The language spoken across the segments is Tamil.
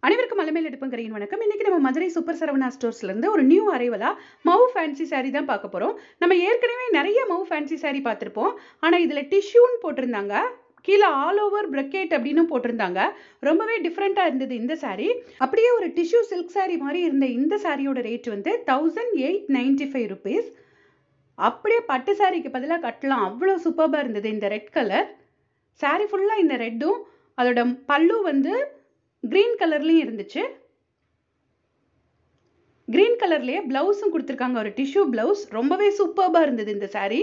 அனைவருக்கும் மலைமேல் எடுப்பங்கரையின் வணக்கம் இன்னைக்கு நம்ம மதுரை சூப்பர் சரவணா ஸ்டோர்ஸ்ல இருந்து ஒரு நியூ அரைவலா மவு ஃபேன்சி saree தான் பார்க்க போறோம் நம்ம ஏற்கனவே நிறைய மவு ஃபேன்சி saree பார்த்திருப்போம் ஆனா இதுல டிஷ்யூன்னு போட்டிருந்தாங்க கீழே ஆல் ஓவர் பிரக்கெட் அப்படின்னு போட்டிருந்தாங்க ரொம்பவே டிஃப்ரெண்ட்டாக இருந்தது இந்த saree அப்படியே ஒரு டிஷ்யூ சில்க் saree மாதிரி இருந்த இந்த சாரியோட ரேட் வந்து thousand eight ninety five rupees அப்படியே பட்டு சாரிக்கு பதிலாக கட்டலாம் அவ்வளோ சூப்பராக இருந்தது இந்த ரெட் கலர் saree ஃபுல்லாக இந்த ரெட்டும் அதோட பல்லு வந்து க்ரீன் கலர்லேயும் இருந்துச்சு க்ரீன் கலர்லேயே ப்ளவுஸும் கொடுத்துருக்காங்க ஒரு டிஷ்யூ ப்ளவுஸ் ரொம்பவே சூப்பராக இருந்தது இந்த saree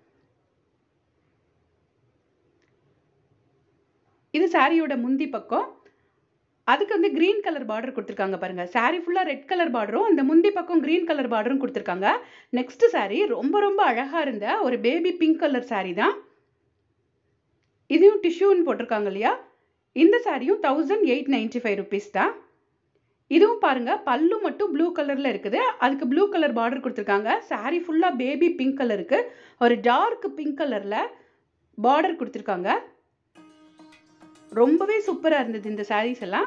இது சாரியோட முந்தி பக்கம் அதுக்கு வந்து க்ரீன் கலர் பார்டர் கொடுத்துருக்காங்க பாருங்க saree ஃபுல்லாக ரெட் கலர் பார்டரும் அந்த முந்தி பக்கம் க்ரீன் கலர் பார்டரும் கொடுத்துருக்காங்க நெக்ஸ்ட் saree ரொம்ப ரொம்ப அழகாக இருந்த ஒரு பேபி பிங்க் கலர் saree தான் இதையும் டிஷ்யூன்னு போட்டிருக்காங்க இல்லையா இந்த சாரியும் thousand eight ninety five rupees தான் இதுவும் பாருங்க பல்லு மட்டும் ப்ளூ கலர்ல இருக்குது அதுக்கு ப்ளூ கலர் பார்டர் கொடுத்துருக்காங்க saree ஃபுல்லாக பேபி பிங்க் கலருக்கு ஒரு டார்க் பிங்க் கலர்ல பார்டர் கொடுத்துருக்காங்க ரொம்பவே சூப்பராக இருந்தது இந்த சாரீஸ் எல்லாம்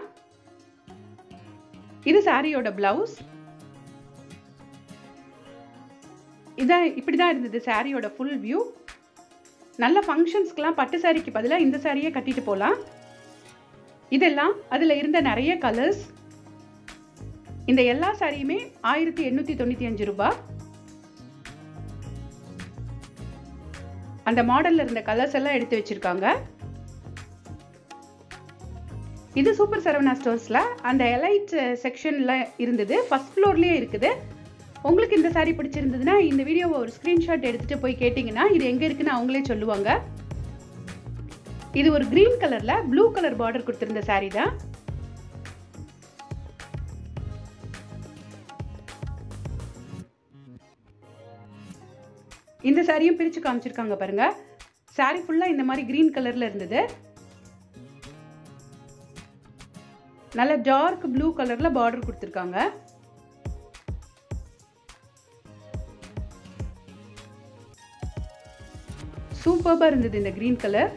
இது சாரியோட பிளவுஸ் இதான் இப்படி தான் இருந்தது சாரியோட ஃபுல் வியூ நல்ல ஃபங்க்ஷன்ஸ்க்கெலாம் பட்டு சாரிக்கு பதிலாக இந்த சாரியே கட்டிட்டு போகலாம் இதெல்லாம் அதில் இருந்த நிறைய கலர்ஸ் இந்த எல்லா சாரியுமே ஆயிரத்தி எண்ணூற்றி தொண்ணூற்றி அஞ்சு ரூபாய் அந்த மாடலில் இருந்த கலர்ஸ் எல்லாம் எடுத்து வச்சுருக்காங்க இது சூப்பர் சரவணா ஸ்டோர்ஸில் அந்த எலைட் செக்ஷனில் இருந்தது ஃபஸ்ட் ஃப்ளோர்லேயே இருக்குது உங்களுக்கு இந்த சாரீ பிடிச்சிருந்ததுன்னா இந்த வீடியோவை ஒரு ஸ்க்ரீன்ஷாட் எடுத்துகிட்டு போய் கேட்டிங்கன்னா இது எங்கே இருக்குன்னு அவங்களே சொல்லுவாங்க இது ஒரு க்ரீன் கலரில் ப்ளூ கலர் பார்டர் கொடுத்துருந்த சாரீ தான் இந்த சாரியும் பிரித்து காமிச்சிருக்காங்க பாருங்க சாரீ ஃபுல்லாக இந்த மாதிரி க்ரீன் கலரில் இருந்தது நல்ல டார்க் ப்ளூ கலரில் பார்டர் கொடுத்துருக்காங்க சூப்பராக இருந்தது இந்த க்ரீன் கலர்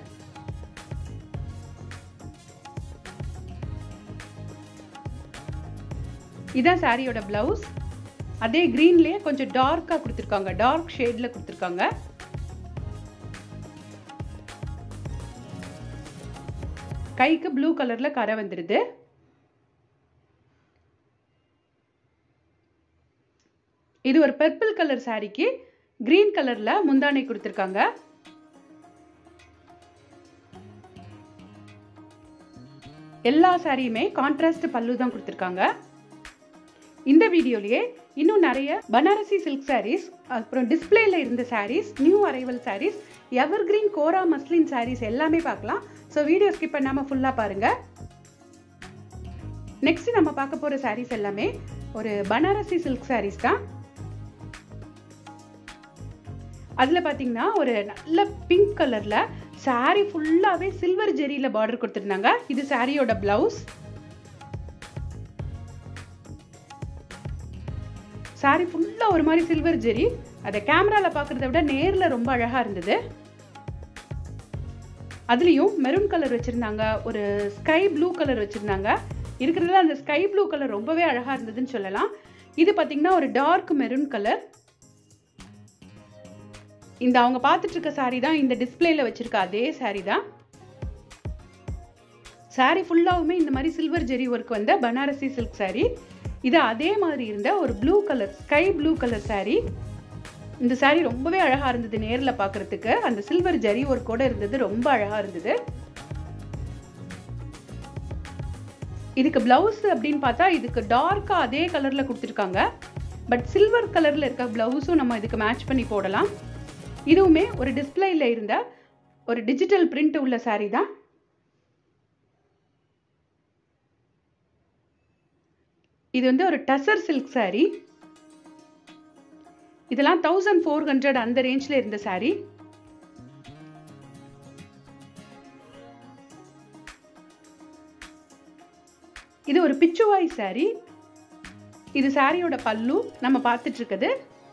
இதான் சாரியோட பிளவுஸ் அதே க்ரீன்லேயே கொஞ்சம் டார்க்காக கொடுத்துருக்காங்க டார்க் ஷேடில் கொடுத்துருக்காங்க கைக்கு ப்ளூ கலரில் கரை வந்துடுது இது ஒரு பர்பிள் கலர் சாரிக்கு க்ரீன் கலரில் முந்தானை கொடுத்துருக்காங்க எல்லா சாரியுமே கான்ட்ராஸ்ட் பல்லு தான் கொடுத்துருக்காங்க இந்த வீடியோலயே இன்னும் நிறைய பனாரசி சில்க் சாரீஸ் அப்புறம் டிஸ்பிளேல இருந்த saris new arrival saris evergreen kora muslin saris எல்லாமே பார்க்கலாம் ஸோ வீடியோ ஸ்கிப் பண்ணாமல் ஃபுல்லாக பாருங்க நெக்ஸ்ட் நம்ம பார்க்க போகிற சாரீஸ் எல்லாமே ஒரு பனாரசி சில்க் சாரீஸ் தான் அதில் பார்த்தீங்கன்னா ஒரு நல்ல பிங்க் கலரில் சாரீ ஃபுல்லாகவே சில்வர் ஜெரியில் பார்டர் கொடுத்துருந்தாங்க இது சாரியோட பிளவுஸ் சாரி ஃபுல்லாக ஒரு மாதிரி சில்வர் ஜெரி அதை கேமராவில் பார்க்குறத விட நேரில் ரொம்ப அழகாக இருந்தது அதுலேயும் மெரூன் கலர் வச்சுருந்தாங்க ஒரு ஸ்கை ப்ளூ கலர் வச்சுருந்தாங்க இருக்கிறதுல அந்த ஸ்கை ப்ளூ கலர் ரொம்பவே அழகாக இருந்ததுன்னு சொல்லலாம் இது பார்த்திங்கன்னா ஒரு டார்க் மெரூன் கலர் இந்த அவங்க பார்த்துட்டு இருக்க சாரீ தான் இந்த டிஸ்பிளேல வச்சிருக்க அதே சாரீ தான் சாரீ ஃபுல்லாகவுமே இந்த மாதிரி சில்வர் ஜெரி ஒர்க் வந்த பனாரசி சில்க் சாரீ இது அதே மாதிரி இருந்த ஒரு blue colour sky blue colour sari இந்த சாரீ ரொம்பவே அழகாக இருந்தது நேரில் பார்க்குறதுக்கு அந்த சில்வர் ஜரி ஒர்க்கோட இருந்தது ரொம்ப அழகாக இருந்தது இதுக்கு பிளவுஸ் அப்படின்னு பார்த்தா இதுக்கு டார்க்காக அதே கலரில் கொடுத்துருக்காங்க பட் சில்வர் கலரில் இருக்க ப்ளவுஸும் நம்ம இதுக்கு மேட்ச் பண்ணி போடலாம் இதுவுமே ஒரு டிஸ்பிளேல இருந்த ஒரு டிஜிட்டல் பிரிண்ட் உள்ள சாரீ தான் இது வந்து ஒரு டசர் சில்க் சாரீ இதெல்லாம் தௌசண்ட் ஃபோர் ஹண்ட்ரட் அந்த ரேஞ்சில் இருந்த சாரீ இது ஒரு பிச்சுவாய் சாரீ இது சாரியோட பல்லு நம்ம பார்த்துட்டு இருக்குது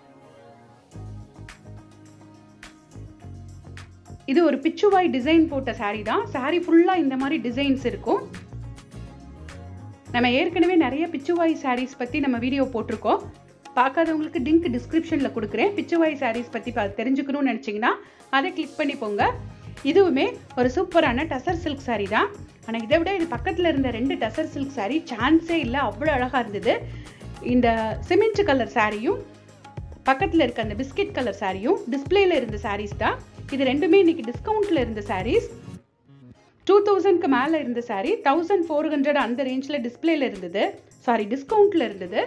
இது ஒரு பிச்சுவாய் டிசைன் போட்ட சாரீ தான் சாரீ ஃபுல்லாக இந்த மாதிரி டிசைன்ஸ் இருக்கும் நம்ம ஏற்கனவே நிறைய பிச்சுவாய் சாரீஸ் பற்றி நம்ம வீடியோ போட்டிருக்கோம் பார்க்காதவங்களுக்கு லிங்க் டிஸ்கிரிப்ஷனில் கொடுக்குறேன் பிச்சுவாய் சாரீஸ் பற்றி பா தெரிஞ்சுக்கணும்னு நினச்சிங்கன்னா அதை கிளிக் பண்ணி போங்க இதுவுமே ஒரு சூப்பரான டசர் சில்க் saree தான் ஆனால் இதை விட இது பக்கத்தில் இருந்த ரெண்டு டசர் சில்க் saree சான்ஸே இல்லை அவ்வளோ அழகாக இருந்தது இந்த சிமெண்ட் கலர் சாரியும் பக்கத்தில் இருக்க அந்த பிஸ்கட் கலர் சாரியும் டிஸ்பிளேல இருந்த sarees தான் இது ரெண்டுமே இன்னைக்கு டிஸ்கவுண்ட்டில் இருந்த sarees டூ தௌசண்ட்க்கு மேலே இருந்த saree தௌசண்ட் ஃபோர் ஹண்ட்ரட் அந்த ரேஞ்சில் டிஸ்பிளேல இருந்தது சாரி டிஸ்கவுண்ட்டில் இருந்தது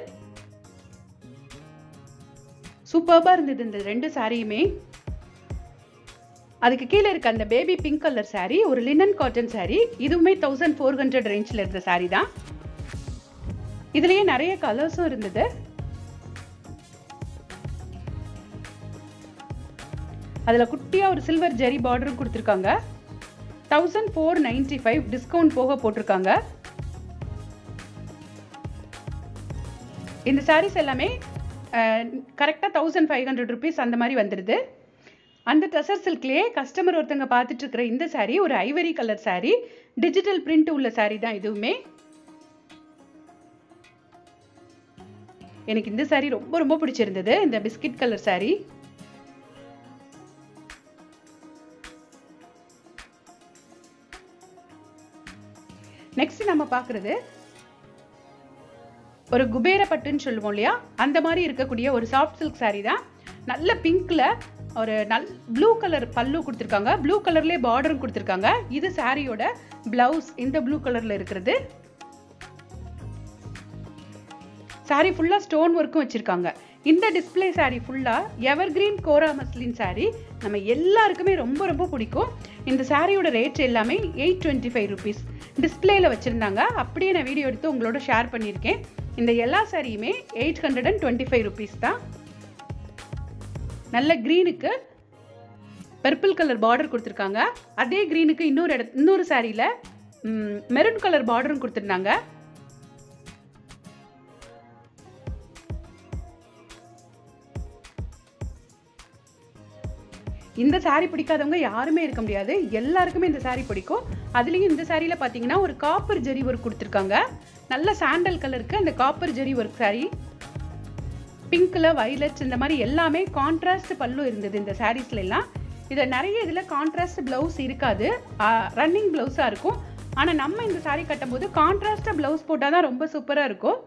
சூப்பர்பாக இருந்தது இந்த ரெண்டு சாரியுமே அதுக்கு கீழே இருக்க அந்த பேபி பிங்க் கலர் saree ஒரு லினன் காட்டன் saree இதுவுமே தௌசண்ட் ஃபோர் ஹண்ட்ரட் ரேஞ்சில் இருந்த saree தான் இதுலயே நிறைய கலர்ஸும் இருந்தது அதுல குட்டியா ஒரு சில்வர் ஜெரி பார்டரும் கொடுத்துருக்காங்க thousand four ninety five discount போக போட்டிருக்காங்க இந்த சாரீஸ் எல்லாமே கரெக்டாக தௌசண்ட் ஃபைவ் ஹண்ட்ரட் ருபீஸ் அந்த மாதிரி வந்துடுது அந்த டசர் சில்க்லேயே கஸ்டமர் ஒருத்தங்க பார்த்துட்டு இருக்கிற இந்த saree ஒரு ivory colour saree digital print உள்ள saree தான் இதுவுமே எனக்கு இந்த saree ரொம்ப ரொம்ப பிடிச்சிருந்தது இந்த பிஸ்கட் கலர் saree நெக்ஸ்ட் நம்ம பார்க்குறது ஒரு குபேர பட்டுன்னு சொல்லுவோம் இல்லையா அந்த மாதிரி இருக்கக்கூடிய ஒரு சாஃப்ட் சில்க் saree தான் நல்ல பிங்க்ல ஒரு நல் ப்ளூ கலர் பல்லு கொடுத்துருக்காங்க ப்ளூ கலர்லேயே பார்டரும் கொடுத்துருக்காங்க இது சாரியோட பிளவுஸ் இந்த ப்ளூ கலர்ல இருக்கிறது saree ஃபுல்லாக ஸ்டோன் ஒர்க்கும் வச்சுருக்காங்க இந்த டிஸ்பிளே saree ஃபுல்லாக evergreen kora muslin saree நம்ம எல்லாருக்குமே ரொம்ப ரொம்ப பிடிக்கும் இந்த சாரியோட ரேட் எல்லாமே எயிட் டுவெண்ட்டி ஃபைவ் ருபீஸ் டிஸ்பிளேல வச்சுருந்தாங்க அப்படியே நான் வீடியோ எடுத்து உங்களோட ஷேர் பண்ணியிருக்கேன் இந்த எல்லா சாரியுமே eight hundred and twenty five rupees தான் நல்ல க்ரீனுக்கு பர்பிள் கலர் பார்டர் கொடுத்துருக்காங்க அதே க்ரீனுக்கு இன்னொரு இட இன்னொரு சாரியில் மெரூன் கலர் பார்டரும் கொடுத்துருந்தாங்க இந்த saree பிடிக்காதவங்க யாருமே இருக்க முடியாது எல்லாருக்குமே இந்த saree பிடிக்கும் அதுலேயும் இந்த சாரியில் பார்த்தீங்கன்னா ஒரு காப்பர் ஜெரி ஒர்க் கொடுத்துருக்காங்க நல்ல சாண்டல் கலருக்கு அந்த காப்பர் ஜெரி ஒர்க் saree பிங்க்கில் வைலட்ஸ் இந்த மாதிரி எல்லாமே கான்ட்ராஸ்ட் பல்லு இருந்தது இந்த சாரீஸ்ல எல்லாம் இதில் நிறைய இதில் கான்ட்ராஸ்ட் ப்ளவுஸ் இருக்காது ரன்னிங் ப்ளவுஸாக இருக்கும் ஆனால் நம்ம இந்த saree கட்டும்போது கான்ட்ராஸ்டாக ப்ளவுஸ் போட்டால் தான் ரொம்ப சூப்பராக இருக்கும்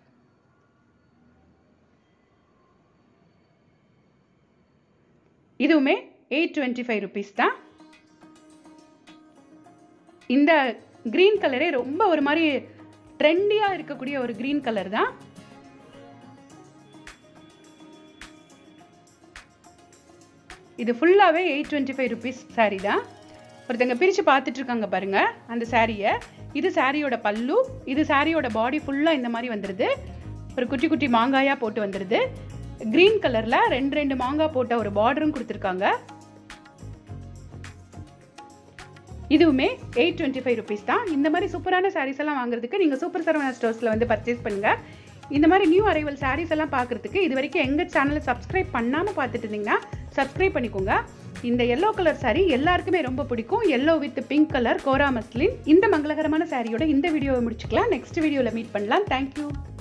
இதுவுமே எயிட் டுவெண்ட்டி ஃபைவ் ருபீஸ் தான் இந்த க்ரீன் கலரே ரொம்ப ஒரு மாதிரி ட்ரெண்டியாக இருக்கக்கூடிய ஒரு க்ரீன் கலர் தான் இது ஃபுல்லாகவே eight twenty five rupees sari தான் ஒருத்தங்க பிரித்து பார்த்துட்டு இருக்காங்க பாருங்க அந்த சாரியை இது சாரியோட பல்லு இது சாரியோட பாடி ஃபுல்லாக இந்த மாதிரி வந்துடுது ஒரு குட்டி குட்டி மாங்காயாக போட்டு வந்துடுது க்ரீன் கலரில் ரெண்டு ரெண்டு மாங்காய் போட்ட ஒரு பார்டரும் கொடுத்துருக்காங்க இதுவுமே எயிட் டுவெண்ட்டி ஃபைவ் ருபீஸ் தான் இந்த மாதிரி சூப்பரான சாரீஸ் எல்லாம் வாங்குறதுக்கு நீங்கள் சூப்பர் சரவணா ஸ்டோர்ஸில் வந்து பர்ச்சேஸ் பண்ணுங்கள் இந்த மாதிரி நியூ அரைவல் சாரீஸ் எல்லாம் பார்க்குறதுக்கு இது வரைக்கும் எங்கள் சேனலை சப்ஸ்கிரைப் பண்ணாமல் பார்த்துட்டு இருந்தீங்கன்னா சப்ஸ்கிரைப் பண்ணிக்கோங்க இந்த எல்லோ கலர் saree எல்லாருக்குமே ரொம்ப பிடிக்கும் yellow with pink colour kora muslin இந்த மங்களகரமான சாரியோட இந்த வீடியோவை முடிச்சுக்கலாம் நெக்ஸ்ட் வீடியோவில் மீட் பண்ணலாம் தேங்க்யூ